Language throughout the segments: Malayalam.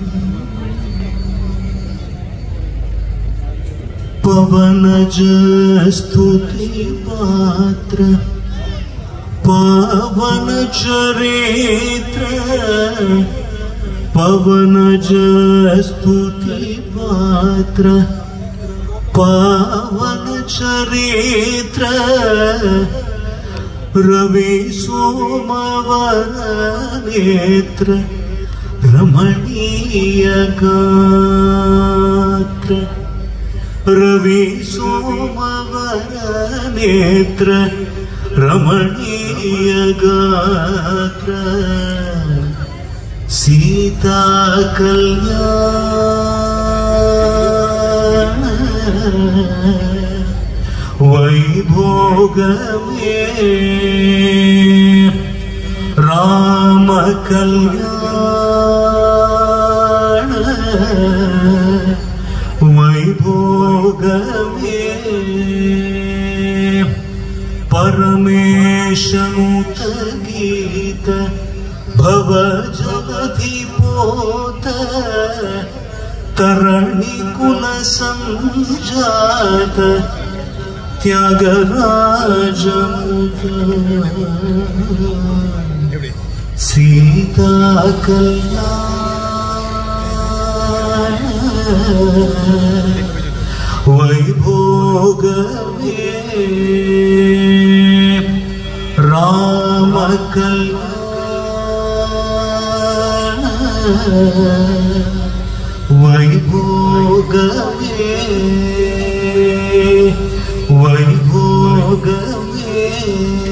पवनज स्तुति पात्र पवन चरित्र पवनज स्तुति पात्र पवन चरित्र रवि सोमवर नेत्र रमणीय गात्र रवि सोमवर नेत्र रमणीय गात्र सीता कल्याण वैभोग में राम कल्याण वैभोग में परमेशनुत गीत भव जगधिपोत तरणि कुल संजात त्यागराज सीता कल्याण वैभोग में राम कल्याण वैभोग में वैभोग में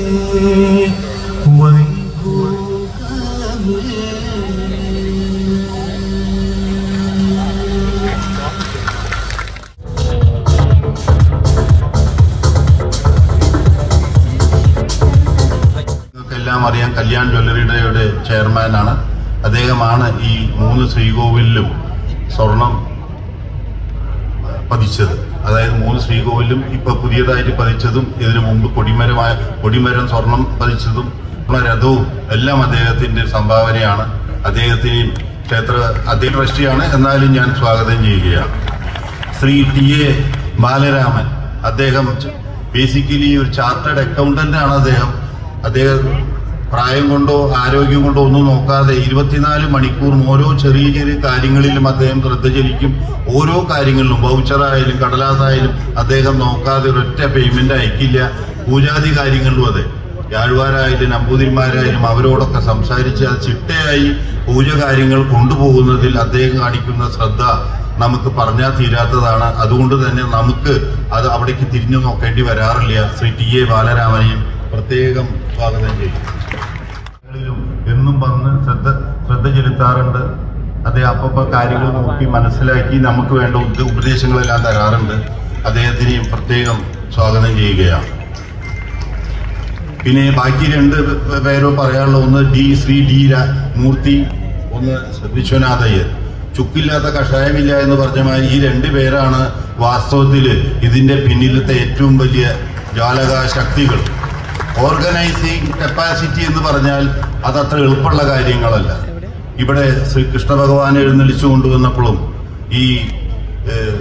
वैभोग में നിങ്ങൾക്കെല്ലാം അറിയാം കല്യാൺ ജ്വല്ലറിയുടെ ചെയർമാനാണ് അദ്ദേഹമാണ് ഈ മൂന്ന് ശ്രീകോവിലിലും സ്വർണം പതിച്ചത് അതായത് മൂന്ന് ശ്രീകോവിലും ഇപ്പൊ പുതിയതായിട്ട് പതിച്ചതും ഇതിനു മുമ്പ് കൊടിമരമായ കൊടിമരം സ്വർണം പതിച്ചതും ഉള്ള രഥവും എല്ലാം അദ്ദേഹത്തിന്റെ സംഭാവനയാണ് അദ്ദേഹത്തിന് ക്ഷേത്ര അദ്ദേഹം ട്രസ്റ്റിയാണ് എന്നാലും ഞാൻ സ്വാഗതം ചെയ്യുകയാണ് ശ്രീ ടി എ ബാലരാമൻ അദ്ദേഹം ബേസിക്കലി ഒരു ചാർട്ടേഡ് അക്കൗണ്ടന്റ് ആണ് അദ്ദേഹം അദ്ദേഹം പ്രായം കൊണ്ടോ ആരോഗ്യം കൊണ്ടോ ഒന്നും നോക്കാതെ ഇരുപത്തിനാല് മണിക്കൂറും ഓരോ ചെറിയ ചെറിയ കാര്യങ്ങളിലും അദ്ദേഹം ശ്രദ്ധ ചെലുത്തും ഓരോ കാര്യങ്ങളിലും വൗച്ചറായാലും കടലാസായാലും അദ്ദേഹം നോക്കാതെ ഒരൊറ്റ പേയ്മെന്റ് അയക്കില്ല പൂജാതി കാര്യങ്ങളിലും അതെ യാഴ്വാരായാലും നമ്പൂതിരിമാരായാലും അവരോടൊക്കെ സംസാരിച്ച് അത് ചിട്ടയായി പൂജ കാര്യങ്ങൾ കൊണ്ടുപോകുന്നതിൽ അദ്ദേഹം കാണിക്കുന്ന ശ്രദ്ധ നമുക്ക് പറഞ്ഞാൽ തീരാത്തതാണ് അതുകൊണ്ട് തന്നെ നമുക്ക് അത് അവിടേക്ക് തിരിഞ്ഞു നോക്കേണ്ടി വരാറില്ല ശ്രീ ടി എ ബാലരാമനെയും പ്രത്യേകം സ്വാഗതം ചെയ്യും ങ്ങളിലും എന്നും വന്ന് ശ്രദ്ധ ശ്രദ്ധ ചെലുത്താറുണ്ട് അദ്ദേഹം അപ്പപ്പോ കാര്യങ്ങൾ നോക്കി മനസ്സിലാക്കി നമുക്ക് വേണ്ട ഉപ- ഉപദേശങ്ങളെല്ലാം തരാറുണ്ട് അദ്ദേഹത്തിനെയും പ്രത്യേകം സ്വാഗതം ചെയ്യുകയാണ് പിന്നെ ബാക്കി രണ്ട് പേരോ പറയാനുള്ള ഒന്ന് ഡി ശ്രീ ഡി രാ- മൂർത്തി ഒന്ന് വിശ്വനാഥയ്യർ ചുക്കില്ലാത്ത കഷായമില്ല എന്ന് പറഞ്ഞ മാതിരി ഈ രണ്ട് പേരാണ് വാസ്തവത്തില് ഇതിന്റെ പിന്നിലത്തെ ഏറ്റവും വലിയ ജ്വാലക ശക്തികൾ ഓർഗനൈസിങ് കപ്പാസിറ്റി എന്ന് പറഞ്ഞാൽ അതത്ര എളുപ്പമുള്ള കാര്യങ്ങളല്ല ഇവിടെ ശ്രീ കൃഷ്ണ ഭഗവാൻ എഴുന്നള്ളിച്ചു കൊണ്ടുവന്നപ്പോഴും ഈ ഏഹ്,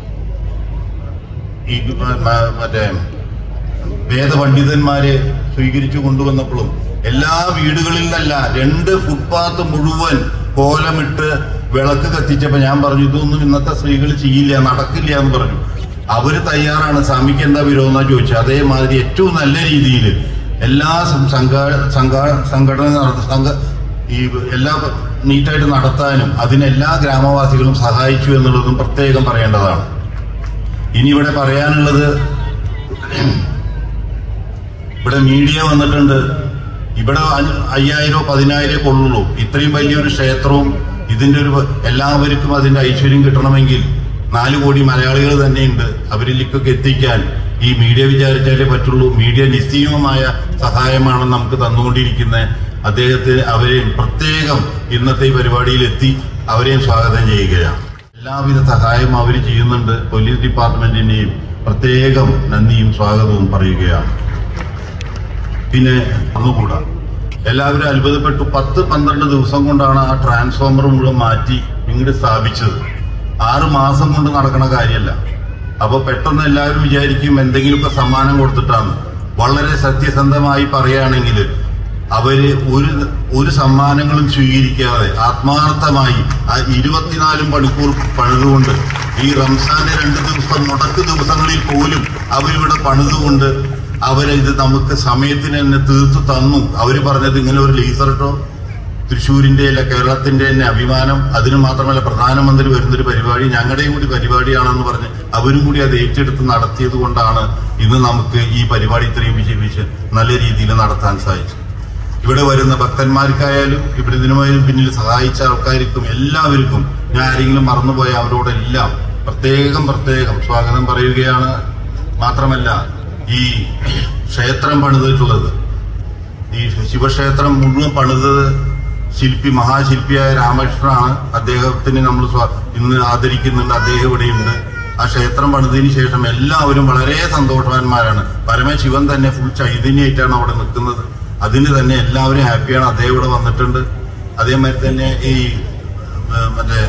ഈ മ- മറ്റേ വേദപണ്ഡിതന്മാരെ സ്വീകരിച്ചു കൊണ്ടുവന്നപ്പോഴും എല്ലാ വീടുകളിൽ നിന്നല്ല രണ്ട് ഫുട്പാത്ത് മുഴുവൻ കോലമിട്ട് വിളക്ക് കത്തിച്ചപ്പോ ഞാൻ പറഞ്ഞു ഇതൊന്നും ഇന്നത്തെ സ്ത്രീകൾ ചെയ്യില്ല നടക്കില്ല എന്ന് പറഞ്ഞു അവര് തയ്യാറാണ് സ്വാമിക്ക് എന്താ വിരോധം ചോദിച്ചത് അതേമാതിരി ഏറ്റവും നല്ല രീതിയിൽ എല്ലാ സം- സംഘ- സംഘ- സംഘടന നട- സംഘ ഈ എല്ലാ നീറ്റായിട്ട് നടത്താനും അതിനെല്ലാ ഗ്രാമവാസികളും സഹായിച്ചു എന്നുള്ളതും പ്രത്യേകം പറയേണ്ടതാണ് ഇനി ഇവിടെ പറയാനുള്ളത് ഇവിടെ മീഡിയ വന്നിട്ടുണ്ട് ഇവിടെ അഞ്ഞ- അയ്യായിരോ പതിനായിരോ കൊള്ളുള്ളൂ ഇത്രയും വലിയൊരു ക്ഷേത്രവും ഇതിന്റെ ഒരു എല്ലാവർക്കും അതിന്റെ ഐശ്വര്യം കിട്ടണമെങ്കിൽ നാല് കോടി മലയാളികൾ തന്നെയുണ്ട് അവരിലേക്കൊക്കെ എത്തിക്കാൻ ഈ മീഡിയ വിചാരിച്ചാലേ പറ്റുള്ളൂ മീഡിയ നിസ്സീമമായ സഹായമാണ് നമുക്ക് തന്നുകൊണ്ടിരിക്കുന്നത് അദ്ദേഹത്തിന് അവരെയും പ്രത്യേകം ഇന്നത്തെ ഈ പരിപാടിയിൽ എത്തി അവരെയും സ്വാഗതം ചെയ്യുകയാണ് എല്ലാവിധ സഹായവും അവർ ചെയ്യുന്നുണ്ട് പോലീസ് ഡിപ്പാർട്ട്മെന്റിനെയും പ്രത്യേകം നന്ദിയും സ്വാഗതവും പറയുകയാണ് പിന്നെ ഒന്നുകൂടാ എല്ലാവരും അത്ഭുതപ്പെട്ടു പത്ത് പന്ത്രണ്ട് ദിവസം കൊണ്ടാണ് ആ ട്രാൻസ്ഫോമർ മുഴുവൻ മാറ്റി നിങ്ങൾ ഇങ്ങോട്ട് സ്ഥാപിച്ചത് ആറ് മാസം കൊണ്ട് നടക്കണ കാര്യമല്ല അപ്പൊ പെട്ടെന്ന് എല്ലാവരും വിചാരിക്കും എന്തെങ്കിലുമൊക്കെ സമ്മാനം കൊടുത്തിട്ടാണ് വളരെ സത്യസന്ധമായി പറയുകയാണെങ്കിൽ അവര് ഒരു ഒരു സമ്മാനങ്ങളും സ്വീകരിക്കാതെ ആത്മാർത്ഥമായി ആ ഇരുപത്തിനാലും മണിക്കൂർ പണിതുകൊണ്ട് ഈ റംസാന്റെ രണ്ട് ദിവസം മുടക്ക് ദിവസങ്ങളിൽ പോലും അവരിവിടെ പണിതുകൊണ്ട് അവരിത് നമുക്ക് സമയത്തിന് തന്നെ തീർത്തു തന്നു അവര് പറഞ്ഞത് ഇങ്ങനെ ഒരു ലേസർ ഇട്ടോ തൃശ്ശൂരിന്റെ അല്ല കേരളത്തിന്റെ തന്നെ അഭിമാനം അതിന് മാത്രമല്ല പ്രധാനമന്ത്രി വരുന്നൊരു പരിപാടി ഞങ്ങളുടെയും കൂടി പരിപാടിയാണെന്ന് പറഞ്ഞ് അവരും കൂടി അത് ഏറ്റെടുത്ത് നടത്തിയത് കൊണ്ടാണ് ഇന്ന് നമുക്ക് ഈ പരിപാടി ഇത്രയും വിജയിപ്പിച്ച് നല്ല രീതിയിൽ നടത്താൻ സാധിച്ചത് ഇവിടെ വരുന്ന ഭക്തന്മാർക്കായാലും ഇവിടെ ഇതിനുമായി പിന്നിൽ സഹായിച്ച ആൾക്കാർക്കും എല്ലാവർക്കും ഞാൻ ആരെങ്കിലും മറന്നുപോയ അവരോടെല്ലാം പ്രത്യേകം പ്രത്യേകം സ്വാഗതം പറയുകയാണ് മാത്രമല്ല ഈ ക്ഷേത്രം പണിതിട്ടുള്ളത് ഈ ശിവക്ഷേത്രം മുഴുവൻ പണിതത് ശില്പി മഹാശില്പിയായ രാമകൃഷ്ണനാണ് അദ്ദേഹത്തിന് നമ്മൾ സ്വാ- ഇന്ന് ആദരിക്കുന്നുണ്ട് അദ്ദേഹം ഇവിടെയുണ്ട് ആ ക്ഷേത്രം പണിതതിന് ശേഷം എല്ലാവരും വളരെ സന്തോഷവാന്മാരാണ് പരമശിവൻ തന്നെ ഫുൾ ചൈതന്യമായിട്ടാണ് അവിടെ നിൽക്കുന്നത് അതിന് തന്നെ എല്ലാവരും ഹാപ്പിയാണ് അദ്ദേഹം ഇവിടെ വന്നിട്ടുണ്ട് അതേമാതിരി തന്നെ ഈ ഏഹ്, മറ്റേ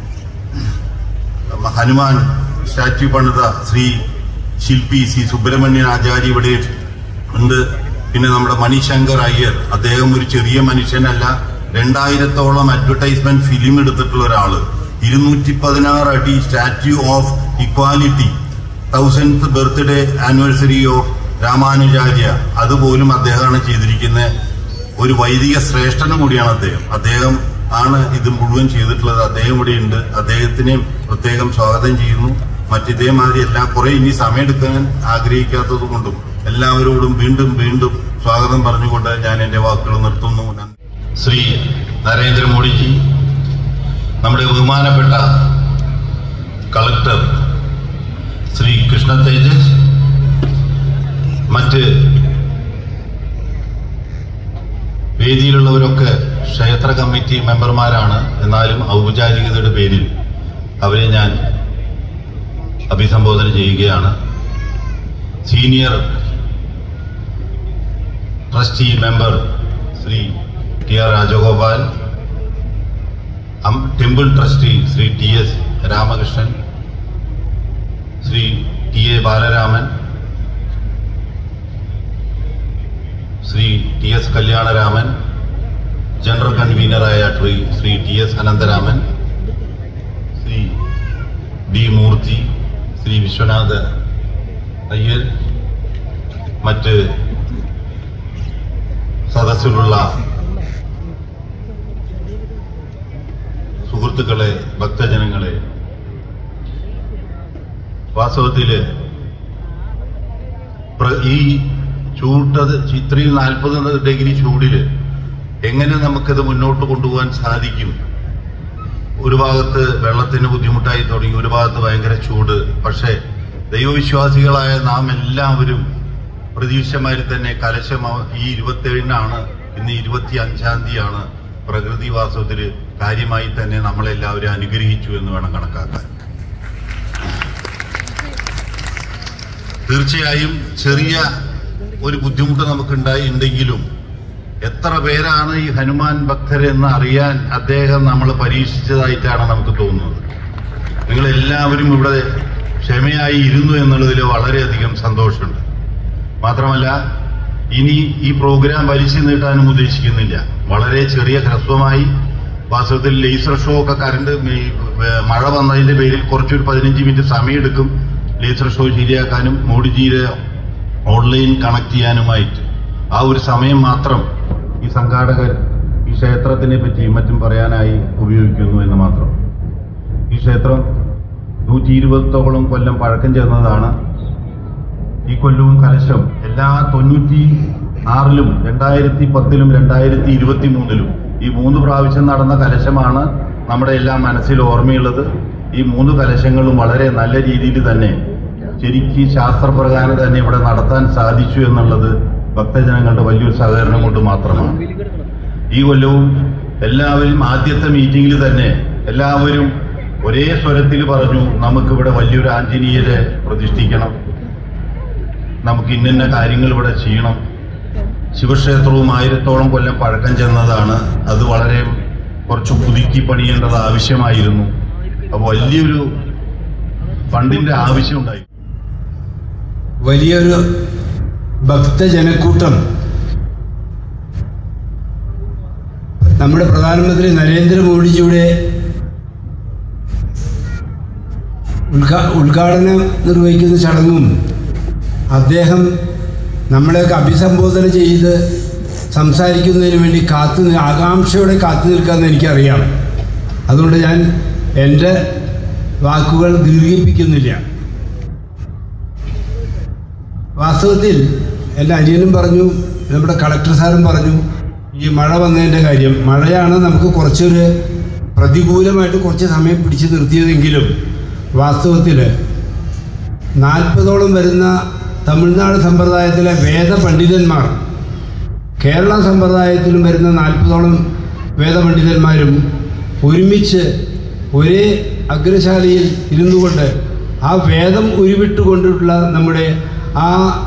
ഹനുമാൻ സ്റ്റാച്യു പണിത ശ്രീ ശില്പി ശ്രീ സുബ്രഹ്മണ്യൻ ആചാര്യ ഇവിടെ ഉണ്ട് പിന്നെ നമ്മുടെ മണിശങ്കർ അയ്യർ അദ്ദേഹം ഒരു ചെറിയ മനുഷ്യനല്ല രണ്ടായിരത്തോളം അഡ്വർടൈസ്മെന്റ് ഫിലിം എടുത്തിട്ടുള്ള ഒരാള് ഇരുന്നൂറ്റി പതിനാറ് അടി statue of equality thousand birthday anniversary of Ramanujacharya അതുപോലും അദ്ദേഹമാണ് ചെയ്തിരിക്കുന്നത് ഒരു വൈദിക ശ്രേഷ്ഠനും കൂടിയാണ് അദ്ദേഹം അദ്ദേഹം ആണ് ഇത് മുഴുവൻ ചെയ്തിട്ടുള്ളത് അദ്ദേഹം ഇവിടെ ഉണ്ട് അദ്ദേഹത്തിനെ പ്രത്യേകം സ്വാഗതം ചെയ്യുന്നു മറ്റിതേമാതിരി എല്ലാം കുറെ ഇനി സമയമെടുക്കാൻ ആഗ്രഹിക്കാത്തത് കൊണ്ടും എല്ലാവരോടും വീണ്ടും വീണ്ടും സ്വാഗതം പറഞ്ഞുകൊണ്ട് ഞാൻ എന്റെ വാക്കുകൾ നിർത്തുന്നു നന്ദി. ശ്രീ നരേന്ദ്രമോദിജി നമ്മുടെ ബഹുമാനപ്പെട്ട കളക്ടർ ശ്രീ കൃഷ്ണ തേജസ് മറ്റ് വേദിയിലുള്ളവരൊക്കെ ക്ഷേത്ര കമ്മിറ്റി മെമ്പർമാരാണ് എന്നാലും ഔപചാരികതയുടെ പേരിൽ അവരെ ഞാൻ അഭിസംബോധന ചെയ്യുകയാണ് senior trustee member Shri T R Rajagopal അം- temple trustee Shri T S Ramakrishnan Shri T A Balaraman Shri T S Kalyanaraman general കൺവീനറായ Shri Shri T S Anantharaman Shri D Murthy Shri Vishwanath Iyer മറ്റ് സദസ്സിലുള്ള സുഹൃത്തുക്കളെ ഭക്തജനങ്ങളെ വാസ്തവത്തില് പ്ര- ഈ ചൂട്ടത് ഇത്രയും നാൽപ്പത് ഡിഗ്രി ചൂടില് എങ്ങനെ നമുക്കത് മുന്നോട്ട് കൊണ്ടുപോകാൻ സാധിക്കും ഒരു ഭാഗത്ത് വെള്ളത്തിന് ബുദ്ധിമുട്ടായി തുടങ്ങി ഒരു ഭാഗത്ത് ഭയങ്കര ചൂട് പക്ഷേ ദൈവവിശ്വാസികളായ നാം എല്ലാവരും പ്രതീക്ഷമാരി തന്നെ കലശം അവ- ഈ ഇരുപത്തേഴിനാണ് ഇന്ന് ഇരുപത്തി അഞ്ചാം തീയതിയാണ് പ്രകൃതി വാസത്തില് കാര്യമായി തന്നെ നമ്മളെല്ലാവരും അനുഗ്രഹിച്ചു എന്ന് വേണം കണക്കാക്കാൻ തീർച്ചയായും ചെറിയ ഒരു ബുദ്ധിമുട്ട് നമുക്കുണ്ടായി ഉണ്ടെങ്കിലും എത്ര പേരാണ് ഈ ഹനുമാൻ ഭക്തരെന്ന് അറിയാൻ അദ്ദേഹം നമ്മൾ പരീക്ഷിച്ചതായിട്ടാണ് നമുക്ക് തോന്നുന്നത് നിങ്ങൾ എല്ലാവരും ഇവിടെ ക്ഷമയായി ഇരുന്നു എന്നുള്ളതിൽ വളരെയധികം സന്തോഷമുണ്ട് മാത്രമല്ല ഇനി ഈ പ്രോഗ്രാം വലിച്ചു നീട്ടാനും ഉദ്ദേശിക്കുന്നില്ല വളരെ ചെറിയ ഹ്രസ്വമായി വാസ്തവത്തിൽ ലേസർ ഷോ ഒക്കെ കറണ്ട് ഈ, ഏ, മഴ വന്നതിന്റെ പേരിൽ കുറച്ചൊരു പതിനഞ്ച് മിനിറ്റ് സമയമെടുക്കും ലേസർ ഷോ ശരിയാക്കാനും മോഡിജിയുടെ ഓൺലൈൻ കണക്ട് ചെയ്യാനുമായിട്ട് ആ ഒരു സമയം മാത്രം ഈ സംഘാടകർ ഈ ക്ഷേത്രത്തിനെ പറ്റിയും മറ്റും പറയാനായി ഉപയോഗിക്കുന്നു എന്ന് മാത്രം ഈ ക്ഷേത്രം നൂറ്റി ഇരുപത്തോളം കൊല്ലം പഴക്കം ചെന്നതാണ് ഈ കൊല്ലവും കലശം എല്ലാ തൊണ്ണൂറ്റി ആറിലും രണ്ടായിരത്തി പത്തിലും രണ്ടായിരത്തി ഇരുപത്തി മൂന്നിലും ഈ മൂന്ന് പ്രാവശ്യം നടന്ന കലശമാണ് നമ്മുടെ എല്ലാം മനസ്സിൽ ഓർമ്മയുള്ളത് ഈ മൂന്ന് കലശങ്ങളും വളരെ നല്ല രീതിയിൽ തന്നെ ശരിക്ക് ശാസ്ത്രപ്രകാരം തന്നെ ഇവിടെ നടത്താൻ സാധിച്ചു എന്നുള്ളത് ഭക്തജനങ്ങളുടെ വലിയൊരു സഹകരണം കൊണ്ട് മാത്രമാണ് ഈ കൊല്ലവും എല്ലാവരും ആദ്യത്തെ മീറ്റിംഗിൽ തന്നെ എല്ലാവരും ഒരേ സ്വരത്തിൽ പറഞ്ഞു നമുക്കിവിടെ വലിയൊരു ആഞ്ജനീയരെ പ്രതിഷ്ഠിക്കണം നമുക്ക് ഇന്നിന്ന കാര്യങ്ങൾ ഇവിടെ ചെയ്യണം ശിവക്ഷേത്രവും ആയിരത്തോളം കൊല്ലം പഴക്കം ചെന്നതാണ് അത് വളരെ കുറച്ച് കുറച്ച് പുതുക്കി പണിയേണ്ടത് ആവശ്യമായിരുന്നു അപ്പോൾ വലിയൊരു ഫണ്ടിന്റെ ആവശ്യമുണ്ടായി വലിയൊരു ഭക്തജനക്കൂട്ടം നമ്മുടെ പ്രധാനമന്ത്രി നരേന്ദ്രമോദിജിയുടെ ഉദ്ഘാ ഉദ്ഘാടനം നിർവഹിക്കുന്ന ചടങ്ങും അദ്ദേഹം നമ്മളെയൊക്കെ അഭിസംബോധന ചെയ്ത് സംസാരിക്കുന്നതിന് വേണ്ടി കാത്തു നി- ആകാംക്ഷയോടെ കാത്തു നിൽക്കാമെന്ന് എനിക്കറിയാം അതുകൊണ്ട് ഞാൻ എൻ്റെ വാക്കുകൾ ദീർഘിപ്പിക്കുന്നില്ല വാസ്തവത്തിൽ എൻ്റെ അനിയനും പറഞ്ഞു നമ്മുടെ കളക്ടർ സാറും പറഞ്ഞു ഈ മഴ വന്നതിൻ്റെ കാര്യം മഴയാണ് നമുക്ക് കുറച്ചൊരു പ്രതികൂലമായിട്ട് കുറച്ച് സമയം പിടിച്ചു നിർത്തിയതെങ്കിലും വാസ്തവത്തിൽ നാൽപ്പതോളം വരുന്ന തമിഴ്നാട് സമ്പ്രദായത്തിലെ വേദപണ്ഡിതന്മാർ കേരള സമ്പ്രദായത്തിലും വരുന്ന നാൽപ്പതോളം വേദപണ്ഡിതന്മാരും ഒരുമിച്ച് ഒരേ അഗ്രശാലയിൽ ഇരുന്നു കൊണ്ട് ആ വേദം ഉരുവിട്ടുകൊണ്ടിട്ടുള്ള നമ്മുടെ ആ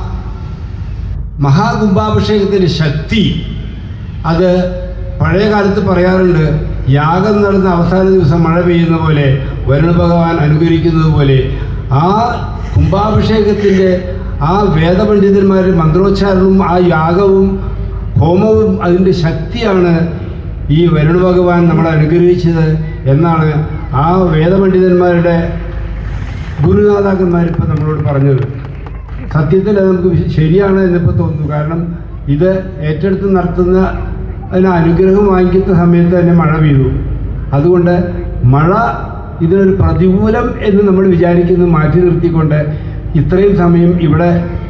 മഹാകുംഭാഭിഷേകത്തിൻ്റെ ശക്തി അത് പഴയ കാലത്ത് പറയാറുണ്ട് യാഗം നടന്ന അവസാന ദിവസം മഴ പെയ്യുന്ന പോലെ വരുണ ഭഗവാൻ അനുകരിക്കുന്നത് പോലെ ആ കുംഭാഭിഷേകത്തിൻ്റെ ആ വേദപണ്ഡിതന്മാരുടെ മന്ത്രോച്ചാരണവും ആ യാഗവും ഹോമവും അതിൻ്റെ ശക്തിയാണ് ഈ വരുണ ഭഗവാൻ നമ്മളെ അനുഗ്രഹിച്ചത് എന്നാണ് ആ വേദപണ്ഡിതന്മാരുടെ ഗുരുനാഥാക്കന്മാർ ഇപ്പം നമ്മളോട് പറഞ്ഞത് സത്യത്തിൽ അത് നമുക്ക് വിശ- ശരിയാണ് എന്നിപ്പോൾ തോന്നുന്നു കാരണം ഇത് ഏറ്റെടുത്ത് നടത്തുന്ന അതിന് അനുഗ്രഹം വാങ്ങിക്കുന്ന സമയത്ത് തന്നെ മഴ പെയ്തു അതുകൊണ്ട് മഴ ഇതിനൊരു പ്രതികൂലം എന്ന് നമ്മൾ വിചാരിക്കുന്നത് മാറ്റി നിർത്തിക്കൊണ്ട് ഇത്രയും സമയം ഇവിടെ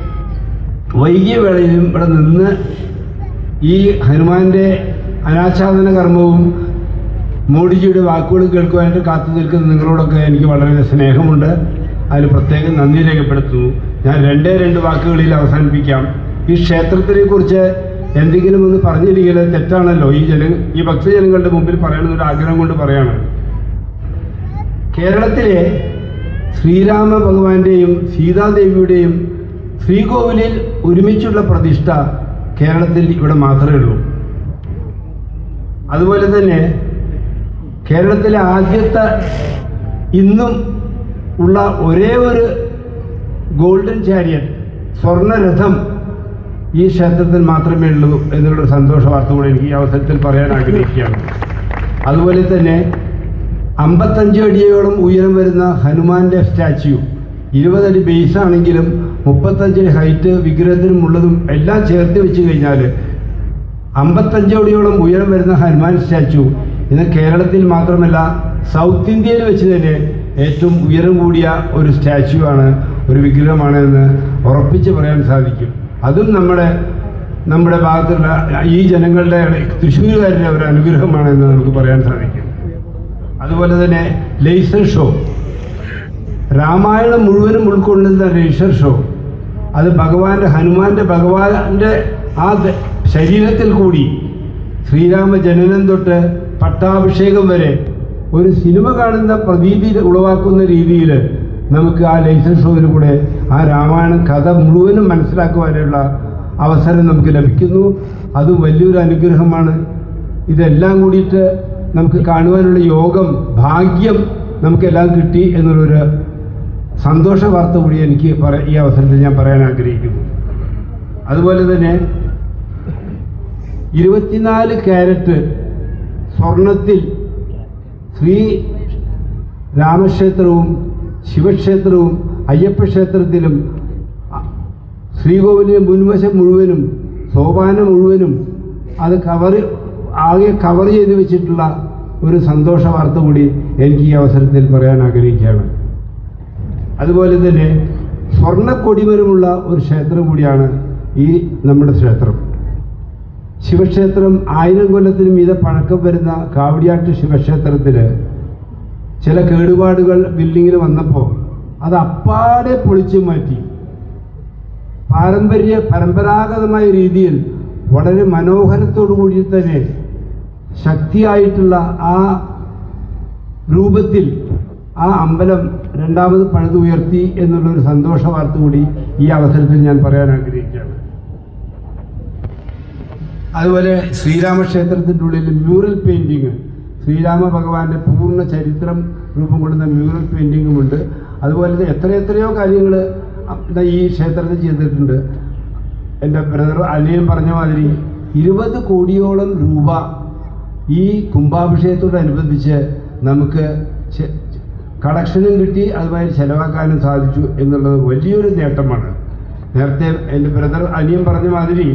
വൈകിയ വേളയിലും ഇവിടെ നിന്ന് ഈ ഹനുമാന്റെ അനാച്ഛാദന കർമ്മവും മോഡിജിയുടെ വാക്കുകൾ കേൾക്കുവാനായിട്ട് കാത്തു നിൽക്കുന്ന നിങ്ങളോടൊക്കെ എനിക്ക് വളരെ സ്നേഹമുണ്ട് അതിന് പ്രത്യേകം നന്ദി രേഖപ്പെടുത്തുന്നു ഞാൻ രണ്ടേ രണ്ട് വാക്കുകളിൽ അവസാനിപ്പിക്കാം ഈ ക്ഷേത്രത്തിനെ കുറിച്ച് എന്തെങ്കിലും ഒന്ന് പറഞ്ഞില്ലെങ്കിൽ അത് തെറ്റാണല്ലോ ഈ ജന ഈ ഭക്തജനങ്ങളുടെ മുമ്പിൽ പറയണമെന്നൊരു ആഗ്രഹം കൊണ്ട് പറയാണ് കേരളത്തിലെ ശ്രീരാമ ഭഗവാന്റെയും സീതാദേവിയുടെയും ശ്രീകോവിലിൽ ഒരുമിച്ചുള്ള പ്രതിഷ്ഠ കേരളത്തിൽ ഇവിടെ മാത്രമേ ഉള്ളൂ അതുപോലെ തന്നെ കേരളത്തിലെ ആദ്യത്തെ ഇന്നും ഉള്ള ഒരേ ഒരു ഗോൾഡൻ ചാരിയറ്റ് സ്വർണ്ണരഥം ഈ ക്ഷേത്രത്തിൽ മാത്രമേ ഉള്ളൂ എന്നുള്ള സന്തോഷ വാർത്ത കൂടെ എനിക്ക് ഈ അവസരത്തിൽ പറയാൻ ആഗ്രഹിക്കുകയാണ് അതുപോലെ തന്നെ അമ്പത്തഞ്ച് അടിയോളം ഉയരം വരുന്ന ഹനുമാന്റെ സ്റ്റാച്യു ഇരുപതടി ബേസ് ആണെങ്കിലും മുപ്പത്തഞ്ചടി ഹൈറ്റ് വിഗ്രഹത്തിനും ഉള്ളതും എല്ലാം ചേർത്ത് വെച്ച് കഴിഞ്ഞാൽ അമ്പത്തഞ്ച് അടിയോളം ഉയരം വരുന്ന ഹനുമാൻ സ്റ്റാച്ചു ഇന്ന് കേരളത്തിൽ മാത്രമല്ല സൗത്ത് ഇന്ത്യയിൽ വെച്ച് തന്നെ ഏറ്റവും ഉയരം കൂടിയ ഒരു സ്റ്റാച്ചു ആണ് ഒരു വിഗ്രഹമാണ് എന്ന് ഉറപ്പിച്ച് പറയാൻ സാധിക്കും അതും നമ്മുടെ നമ്മുടെ ഭാഗത്തുള്ള ഈ ജനങ്ങളുടെ തൃശ്ശൂരുകാരുടെ ഒരു അനുഗ്രഹമാണ് എന്ന് നമുക്ക് പറയാൻ സാധിക്കും അതുപോലെ തന്നെ ലേസർ ഷോ രാമായണം മുഴുവനും ഉൾക്കൊള്ളുന്ന ലേസർ ഷോ അത് ഭഗവാന്റെ ഹനുമാന്റെ ഭഗവാന്റെ ആ ദ- ശരീരത്തിൽ കൂടി ശ്രീരാമ ജനനം തൊട്ട് പട്ടാഭിഷേകം വരെ ഒരു സിനിമ കാണുന്ന പ്രതീതി ഉളവാക്കുന്ന രീതിയിൽ നമുക്ക് ആ ലേസർ ഷോയിൽ കൂടെ ആ രാമായണ കഥ മുഴുവനും മനസ്സിലാക്കുവാനുള്ള അവസരം നമുക്ക് ലഭിക്കുന്നു അത് വലിയൊരു അനുഗ്രഹമാണ് ഇതെല്ലാം കൂടിയിട്ട് നമുക്ക് കാണുവാനുള്ള യോഗം ഭാഗ്യം നമുക്കെല്ലാം കിട്ടി എന്നുള്ളൊരു സന്തോഷ വാർത്ത കൂടി എനിക്ക് പറ ഈ അവസരത്തിൽ ഞാൻ പറയാൻ ആഗ്രഹിക്കുന്നു അതുപോലെ തന്നെ ഇരുപത്തിനാല് ക്യാരറ്റ് സ്വർണത്തിൽ ശ്രീ രാമക്ഷേത്രവും ശിവക്ഷേത്രവും അയ്യപ്പ ക്ഷേത്രത്തിലും അ- ശ്രീകോവിലിന്റെ മുൻവശം മുഴുവനും സോപാനം മുഴുവനും അത് കവർ ആകെ കവർ ചെയ്ത് വെച്ചിട്ടുള്ള ഒരു സന്തോഷ വാർത്ത കൂടി എനിക്ക് ഈ അവസരത്തിൽ പറയാൻ ആഗ്രഹിക്കുകയാണ് അതുപോലെ തന്നെ സ്വർണ്ണക്കൊടിമരമുള്ള ഒരു ക്ഷേത്രം കൂടിയാണ് ഈ നമ്മുടെ ക്ഷേത്രം ശിവക്ഷേത്രം ആയിരം കൊല്ലത്തിന് മീതെ പഴക്കം വരുന്ന കാവടിയാട്ട് ശിവക്ഷേത്രത്തിൽ ചില കേടുപാടുകൾ ബിൽഡിങ്ങിൽ വന്നപ്പോൾ അത് അപ്പാടെ പൊളിച്ചു മാറ്റി പാരമ്പര്യ പരമ്പരാഗതമായ രീതിയിൽ വളരെ മനോഹരത്തോടു കൂടി തന്നെ ശക്തിയായിട്ടുള്ള ആ രൂപത്തിൽ ആ അമ്പലം രണ്ടാമത് പണിതുയർത്തി എന്നുള്ളൊരു സന്തോഷ വാർത്ത കൂടി ഈ അവസരത്തിൽ ഞാൻ പറയാൻ ആഗ്രഹിക്കുകയാണ് അതുപോലെ ശ്രീരാമക്ഷേത്രത്തിൻ്റെ ഉള്ളിൽ മ്യൂറൽ പെയിൻറ്റിങ് ശ്രീരാമ ഭഗവാന്റെ പൂർണ്ണ ചരിത്രം രൂപം കൊള്ളുന്ന മ്യൂറൽ പെയിൻറ്റിങ്ങും ഉണ്ട് അതുപോലെ തന്നെ എത്ര എത്രയോ കാര്യങ്ങൾ ഈ ക്ഷേത്രത്തിൽ ചെയ്തിട്ടുണ്ട് എൻ്റെ ബ്രദർ അനിയൻ പറഞ്ഞ മാതിരി ഇരുപത് കോടിയോളം രൂപ ഈ കുംഭാഭിഷേകത്തോടനുബന്ധിച്ച് നമുക്ക് ചെ- കളക്ഷനും കിട്ടി അതുമായി ചെലവാക്കാനും സാധിച്ചു എന്നുള്ളത് വലിയൊരു നേട്ടമാണ് നേരത്തെ എൻ്റെ ബ്രദർ അനിയൻ പറഞ്ഞ മാതിരി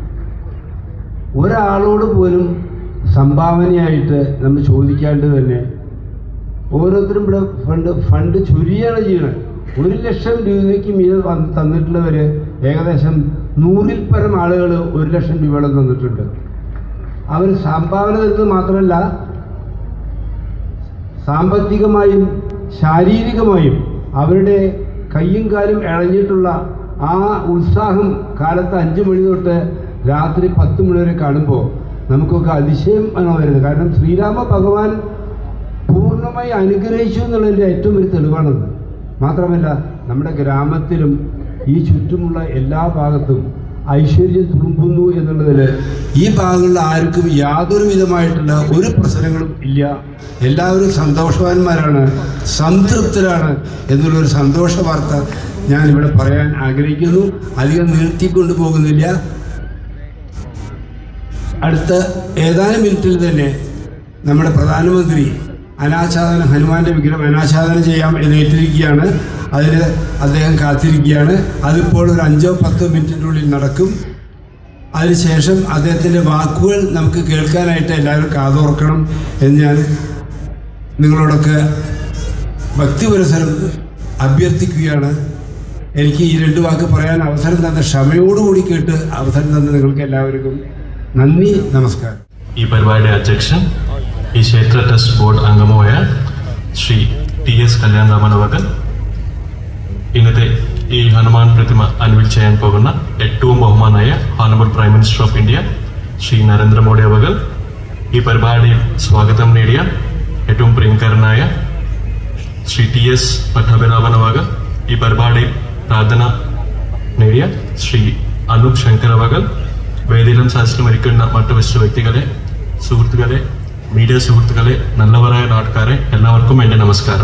ഒരാളോട് പോലും സംഭാവനയായിട്ട് നമ്മൾ ചോദിക്കാണ്ട് തന്നെ ഓരോരുത്തരും ഇവിടെ ഫണ്ട് ഫണ്ട് ചുരിയാണ് ചെയ്യണത് ഒരു ലക്ഷം രൂപയ്ക്ക് മീതെ വന്ന് തന്നിട്ടുള്ളവർ ഏകദേശം നൂറിൽ പരം ആളുകൾ ഒരു ലക്ഷം രൂപയോളം തന്നിട്ടുണ്ട് അവർ സംഭാവന തരുന്നത് മാത്രമല്ല സാമ്പത്തികമായും ശാരീരികമായും അവരുടെ കയ്യും കാലും ഇഴഞ്ഞിട്ടുള്ള ആ ഉത്സാഹം കാലത്ത് അഞ്ച് മണി തൊട്ട് രാത്രി പത്ത് മണി വരെ കാണുമ്പോൾ നമുക്കൊക്കെ അതിശയം ആണ് വരുന്നത് കാരണം ശ്രീരാമ ഭഗവാൻ പൂർണ്ണമായി അനുഗ്രഹിച്ചു എന്നുള്ളതിൻ്റെ ഏറ്റവും വലിയ തെളിവാണത് മാത്രമല്ല നമ്മുടെ ഗ്രാമത്തിലും ഈ ചുറ്റുമുള്ള എല്ലാ ഭാഗത്തും ഐശ്വര്യം തുളുമ്പുന്നു എന്നുള്ളതിൽ ഈ ഭാഗങ്ങളിൽ ആർക്കും യാതൊരു വിധമായിട്ടുള്ള ഒരു പ്രശ്നങ്ങളും ഇല്ല എല്ലാവരും സന്തോഷവാന്മാരാണ് സംതൃപ്തരാണ് എന്നുള്ളൊരു സന്തോഷ വാർത്ത ഞാൻ ഇവിടെ പറയാൻ ആഗ്രഹിക്കുന്നു അധികം നീട്ടിക്കൊണ്ടു പോകുന്നില്ല അടുത്ത ഏതാനും മിനിറ്റിൽ തന്നെ നമ്മുടെ പ്രധാനമന്ത്രി അനാച്ഛാദനം ഹനുമാന്റെ വിഗ്രഹം അനാച്ഛാദനം ചെയ്യാം എന്ന് ഏറ്റിരിക്കുകയാണ് അതിന് അദ്ദേഹം കാത്തിരിക്കുകയാണ് അതിപ്പോൾ ഒരു അഞ്ചോ പത്തോ മിനിറ്റിൻ്റെ ഉള്ളിൽ നടക്കും അതിനുശേഷം അദ്ദേഹത്തിൻ്റെ വാക്കുകൾ നമുക്ക് കേൾക്കാനായിട്ട് എല്ലാവരും കാതോർക്കണം എന്ന് ഞാൻ നിങ്ങളോടൊക്കെ ഭക്തിപുരസരം അഭ്യർത്ഥിക്കുകയാണ് എനിക്ക് ഈ രണ്ട് വാക്ക് പറയാൻ അവസരം തന്ന ക്ഷമയോടുകൂടി കേട്ട് അവസരം തന്ന നിങ്ങൾക്ക് എല്ലാവർക്കും നന്ദി നമസ്കാരം ഈ പരിപാടിയുടെ അധ്യക്ഷൻ ഈ ക്ഷേത്ര ട്രസ്റ്റ് ബോർഡ് അംഗമായ ശ്രീ ടി എസ് കല്യാൺ രാമൻ അവകൾ ഇന്നത്തെ ഈ ഹനുമാൻ പ്രതിമ അൻവിൽ ചെയ്യാൻ പോകുന്ന ഏറ്റവും ബഹുമാനായ honourable prime minister of India Shri Narendra Modi അവകൾ ഈ പരിപാടിയിൽ സ്വാഗതം നേടിയ ഏറ്റവും പ്രിയങ്കരനായ ശ്രീ ടി എസ് പട്ടാഭിരാമൻ അവകൾ ഈ പരിപാടിയിൽ പ്രാർത്ഥന നേടിയ ശ്രീ അനൂപ് ശങ്കർ അവകൾ വേദിയിലും സദസ്സിലും ഇരിക്കുന്ന മറ്റു വിശിഷ്ട വ്യക്തികളെ സുഹൃത്തുക്കളെ മീഡിയ സുഹൃത്തുക്കളെ നല്ലവരായ നാട്ടുകാരെ എല്ലാവർക്കും എൻ്റെ നമസ്കാരം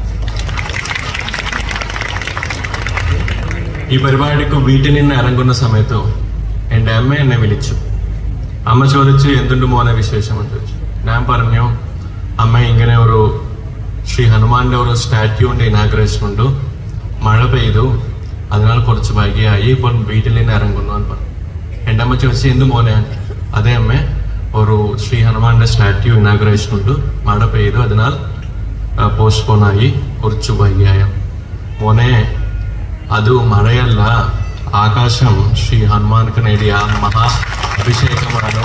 ഈ പരിപാടിക്ക് വീട്ടിൽ നിന്ന് ഇറങ്ങുന്ന സമയത്ത് എൻ്റെ അമ്മ എന്നെ വിളിച്ചു അമ്മ ചോദിച്ചു എന്തുണ്ട് മോനെ വിശേഷം എന്ന് ചോദിച്ചു ഞാൻ പറഞ്ഞു അമ്മ ഇങ്ങനെ ഒരു ശ്രീ ഹനുമാന്റെ ഒരു സ്റ്റാറ്റ്യൂവിന്റെ ഇനാഗ്രേഷൻ ഉണ്ട് മഴ പെയ്തു അതിനാൽ കുറച്ച് വൈകിയായി ഇപ്പോൾ വീട്ടിൽ നിന്ന് ഇറങ്ങുന്നു എന്ന് പറഞ്ഞു എൻ്റെ അമ്മ ചോദിച്ചു എന്ത് മോനെ അതേ അമ്മ ഒരു ശ്രീ ഹനുമാന്റെ സ്റ്റാറ്റ്യൂ ഇനാഗ്രേഷൻ ഉണ്ട് മഴ പെയ്തു അതിനാൽ പോസ്റ്റ്പോൺ ആയി കുറച്ച് വൈകിയായ മോനെ അത് മഴയല്ല ആകാശം ശ്രീ ഹനുമാൻക്ക് നേടിയ മഹാ അഭിഷേകമാണ്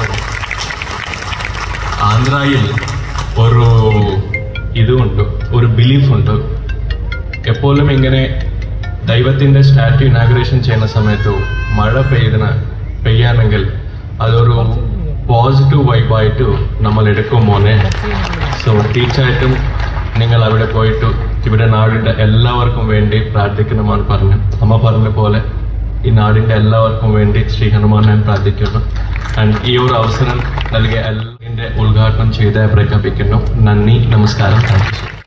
ആന്ധ്രയിൽ ഒരു ഇതുണ്ട് ഒരു ബിലീഫ് ഉണ്ട് എപ്പോഴും ഇങ്ങനെ ദൈവത്തിന്റെ സ്റ്റാറ്റ്യൂ ഇനാഗ്രേഷൻ ചെയ്യുന്ന സമയത്ത് മഴ പെയ്യുന്ന പെയ്യാണെങ്കിൽ അതൊരു പോസിറ്റീവ് വൈബായിട്ട് നമ്മൾ എടുക്കും മോനെ സോ തീർച്ചയായിട്ടും നിങ്ങൾ അവിടെ പോയിട്ട് ഇവിടെ നാടിന്റെ എല്ലാവർക്കും വേണ്ടി പ്രാർത്ഥിക്കണമെന്ന് പറഞ്ഞു അമ്മ പറഞ്ഞ പോലെ ഈ നാടിന്റെ എല്ലാവർക്കും വേണ്ടി ശ്രീ ഹനുമാൻ ഞാൻ പ്രാർത്ഥിക്കുന്നു ആൻഡ് ഈ ഒരു അവസരം നൽകിയ എല്ലാത്തിന്റെ ഉദ്ഘാടനം ചെയ്ത് പ്രഖ്യാപിക്കുന്നു നന്ദി നമസ്കാരം താങ്ക് യു